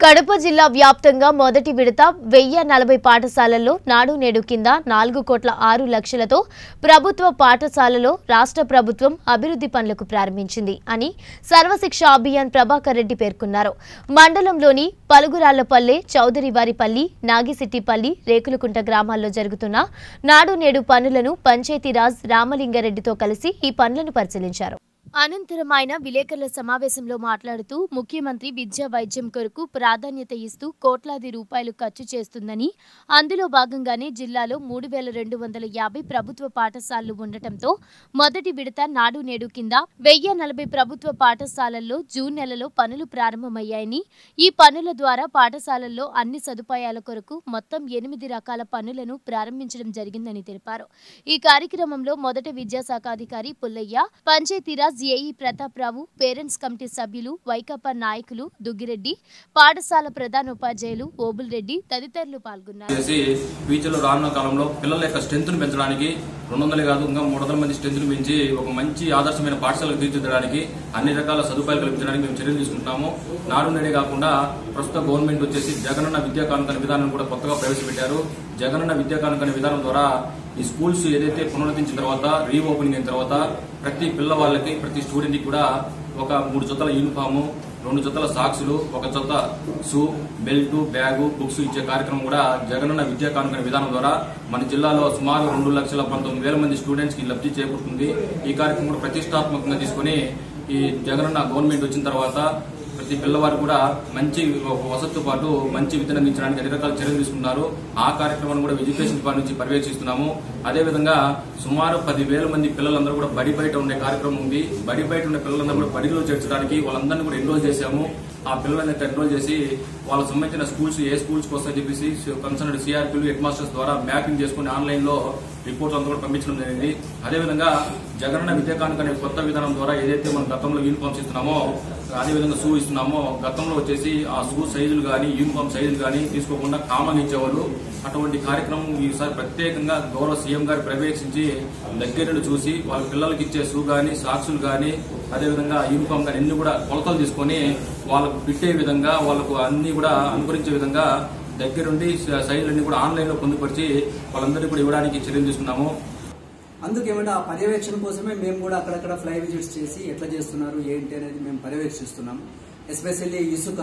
కడప జిల్లా వ్యాప్తంగా మొదటి విడత వెయ్యి నలభై పాఠశాలల్లో నాడు నేడు కింద నాలుగు కోట్ల ఆరు లక్షలతో ప్రభుత్వ పాఠశాలలో రాష్ట్ర ప్రభుత్వం అభివృద్ధి పనులకు ప్రారంభించింది అని సర్వశిక్ష అభియాన్ ప్రభాకర్ రెడ్డి పేర్కొన్నారు మండలంలోని పలుగురాళ్లపల్లె చౌదరివారిపల్లి నాగిసిట్టిపల్లి రేకులకుంట గ్రామాల్లో జరుగుతున్న నాడు నేడు పనులను పంచాయతీరాజ్ రామలింగారెడ్డితో కలిసి ఈ పనులను పరిశీలించారు అనంతరం ఆయన విలేకరుల సమావేశంలో మాట్లాడుతూ ముఖ్యమంత్రి విద్యా వైద్యం కొరకు ప్రాధాన్యత ఇస్తూ కోట్లాది రూపాయలు ఖర్చు చేస్తుందని అందులో భాగంగానే జిల్లాలో మూడు వేల రెండు వందల యాభై ప్రభుత్వ పాఠశాలలు ఉండటంతో మొదటి విడత నాడు నేడు కింద వెయ్యి నలభై ప్రభుత్వ పాఠశాలల్లో జూన్ నెలలో పనులు ప్రారంభమయ్యాయని ఈ పనుల ద్వారా పాఠశాలల్లో అన్ని సదుపాయాల కొరకు మొత్తం ఎనిమిది రకాల పనులను ప్రారంభించడం జరిగిందని తెలిపారు ఈ కార్యక్రమంలో మొదట విద్యాశాఖ అధికారి Pullaiah Panchayati Raj AE Pratap Rao parents committee సభ్యులు వైకాపా నాయకులు దుగ్గిరెడ్డి పాఠశాల ప్రధానోపాధ్యాయులు ఓబుల్ రెడ్డి తదితరులు పాల్గొన్నారు చేసి ఫ్యూచర్లో రానున్న కాలంలో పిల్లల యొక్క స్ట్రెంత్ను పెంచడానికి రెండు వందలే కాదు ఇంకా మూడు వందల మంది స్ట్రెంత్ను పెంచి ఒక మంచి ఆదర్శమైన పాఠశాలకు తీర్చిదిద్దడానికి అన్ని రకాల సదుపాయాలు కల్పించడానికి మేము చర్యలు తీసుకుంటున్నాము నాడు నేడే కాకుండా ప్రస్తుత గవర్నమెంట్ వచ్చేసి జగనన్న విద్యా కానుక అనే విధానం కూడా కొత్తగా ప్రవేశపెట్టారు జగనన్న విద్యా కానుక అనే విధానం ద్వారా ఈ స్కూల్స్ ఏదైతే పునరుద్ధరించిన తర్వాత రీఓపెనింగ్ అయిన తర్వాత ప్రతి పిల్లవాళ్ళకి ప్రతి స్టూడెంట్ కి కూడా ఒక మూడు జతల యూనిఫాము రెండు జతల సాక్సులు ఒక జత షూ బెల్ట్ బ్యాగు బుక్స్ ఇచ్చే కార్యక్రమం కూడా జగనన్న విద్యా కానుక అనే విధానం ద్వారా మన జిల్లాలో సుమారు రెండు లక్షల పంతొమ్మిది వేల మంది స్టూడెంట్స్ కి లబ్ధి చేకూరుతుంది ఈ కార్యక్రమం కూడా ప్రతిష్టాత్మకంగా తీసుకుని ఈ జగనన్న గవర్నమెంట్ వచ్చిన తర్వాత ప్రతి పిల్లవారు కూడా మంచి వసతితో పాటు మంచి విద్యను అందించడానికి అన్ని రకాల చర్యలు తీసుకున్నారు ఆ కార్యక్రమాన్ని కూడా ఎడ్యుకేషన్ డిపార్ట్మెంట్ నుంచి పర్యవేక్షిస్తున్నాము అదేవిధంగా సుమారు పదివేల మంది పిల్లలందరూ కూడా బడి బయట ఉండే కార్యక్రమం ఉంది బడి బయట ఉండే పిల్లలందరూ కూడా బడిలో చేర్చడానికి వాళ్ళందరినీ కూడా ఎన్రోల్ చేశాము ఆ పిల్లలని ఎన్రోల్ చేసి వాళ్ళకి సంబంధించిన స్కూల్స్ ఏ స్కూల్స్ వస్తాయని చెప్పేసి కన్సర్న్ సిఆర్పీలు హెడ్ మాస్టర్స్ ద్వారా మ్యాపింగ్ చేసుకుని ఆన్లైన్ లో రిపోర్ట్లు అంతా కూడా పంపించడం జరిగింది అదేవిధంగా జగనన్న విద్యా కానుక అనే కొత్త విధానం ద్వారా ఏదైతే మనం గతంలో యూనిఫామ్స్ ఇస్తున్నామో అదేవిధంగా షూ ఇస్తున్నామో గతంలో వచ్చేసి ఆ షూ సైజులు కానీ యూనిఫామ్ సైజులు కానీ తీసుకోకుండా కామన్ ఇచ్చేవాళ్ళు అటువంటి కార్యక్రమం ఈసారి ప్రత్యేకంగా గౌరవ సీఎం గారు పర్యవేక్షించి దగ్గరుండి చూసి వాళ్ళ పిల్లలకి ఇచ్చే షూ కానీ సాక్సులు కానీ అదేవిధంగా యూనిఫామ్ కానీ అన్ని కూడా కొలతలు తీసుకొని వాళ్ళకు పెట్టే విధంగా వాళ్ళకు అన్ని కూడా అనుకరించే విధంగా దగ్గరుండి సైజులన్నీ కూడా ఆన్లైన్ లో పొందుపరిచి వాళ్ళందరికీ కూడా ఇవ్వడానికి చర్యలు తీసుకున్నాము అందుకేమంటే ఆ పర్యవేక్షణ కోసమే మేము కూడా అక్కడక్కడ ఫ్లై విజిట్స్ చేసి ఎట్లా చేస్తున్నారు ఏంటి అనేది మేము పర్యవేక్షిస్తున్నాం ఎస్పెషల్లీ ఇసుక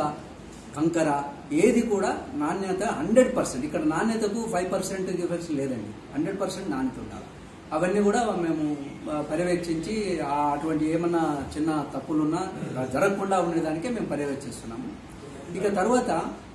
కంకర ఏది కూడా నాణ్యత హండ్రెడ్ పర్సెంట్ ఇక్కడ నాణ్యతకు ఫైవ్ పర్సెంట్ లేదండి హండ్రెడ్ పర్సెంట్ నాణ్యత ఉండాలి అవన్నీ కూడా మేము ఆ, పర్యవేక్షించి ఆ అటువంటి ఏమన్నా చిన్న తప్పులున్నా జరగకుండా ఉండేదానికే మేము పర్యవేక్షిస్తున్నాము ఇక తర్వాత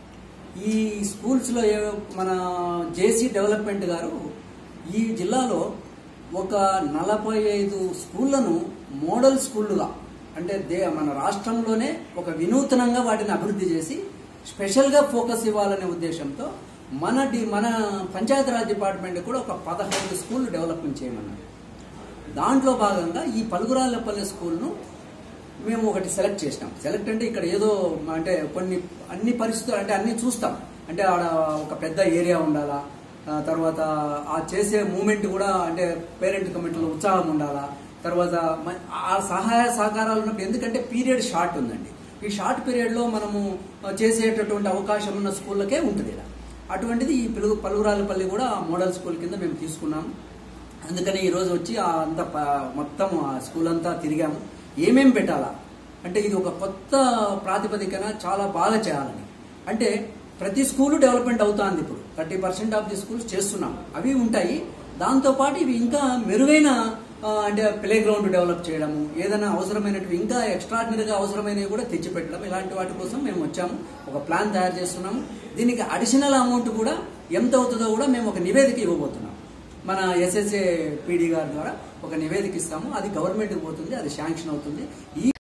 ఈ స్కూల్స్లో ఏ- మన జేసీ డెవలప్మెంట్ గారు ఈ జిల్లాలో ఒక నలభై ఐదు స్కూళ్లను మోడల్ స్కూళ్ళుగా అంటే దే మన రాష్ట్రంలోనే ఒక వినూతనంగా వాటిని అభివృద్ధి చేసి స్పెషల్గా ఫోకస్ ఇవ్వాలనే ఉద్దేశంతో మన డి మన పంచాయతీరాజ్ డిపార్ట్మెంట్ కూడా ఒక పదహైదు స్కూళ్ళు డెవలప్మెంట్ చేయమన్నారు దాంట్లో భాగంగా ఈ పలుగురాళ్లపల్లి స్కూల్ను మేము ఒకటి సెలెక్ట్ చేసినాం సెలెక్ట్ అంటే ఇక్కడ ఏదో అంటే కొన్ని అన్ని పరిస్థితులు అంటే అన్ని చూస్తాం అంటే ఆడ ఒక పెద్ద ఏరియా ఉండాలా ఆ తర్వాత ఆ చేసే మూమెంట్ కూడా అంటే పేరెంట్ కమిటీలో ఉత్సాహం ఉండాలా తర్వాత మ- ఆ సహాయ సహకారాలు ఉన్నప్పుడు ఎందుకంటే పీరియడ్ షార్ట్ ఉందండి ఈ షార్ట్ పీరియడ్లో మనము చేసేటటువంటి అవకాశం ఉన్న స్కూళ్ళకే ఉంటుంది ఇలా అటువంటిది ఈ పిలుగు పలుగురాలపల్లి కూడా మోడల్ స్కూల్ కింద మేము తీసుకున్నాము అందుకని ఈరోజు వచ్చి ఆ అంత ప- మొత్తం ఆ స్కూల్ అంతా తిరిగాము ఏమేం పెట్టాలా అంటే ఇది ఒక కొత్త ప్రాతిపదికన చాలా బాగా చేయాలని అంటే ప్రతి స్కూలు డెవలప్మెంట్ అవుతుంది ఇప్పుడు thirty percent of the schools చేస్తున్నాం అవి ఉంటాయి దాంతోపాటు ఇవి ఇంకా మెరుగైన ఆ, అంటే ప్లే గ్రౌండ్ డెవలప్ చేయడము ఏదైనా అవసరమైనవి ఇంకా ఎక్స్ట్రాడినరీగా అవసరమైనవి కూడా తెచ్చిపెట్టడం ఇలాంటి వాటి కోసం మేము వచ్చాము ఒక ప్లాన్ తయారు చేస్తున్నాము దీనికి అడిషనల్ అమౌంట్ కూడా ఎంత అవుతుందో కూడా మేము ఒక నివేదిక ఇవ్వబోతున్నాం మన ఎస్ఎస్ఏ పీడీ గారి ద్వారా ఒక నివేదిక ఇస్తాము అది గవర్నమెంట్కి పోతుంది అది శాంక్షన్ అవుతుంది ఈ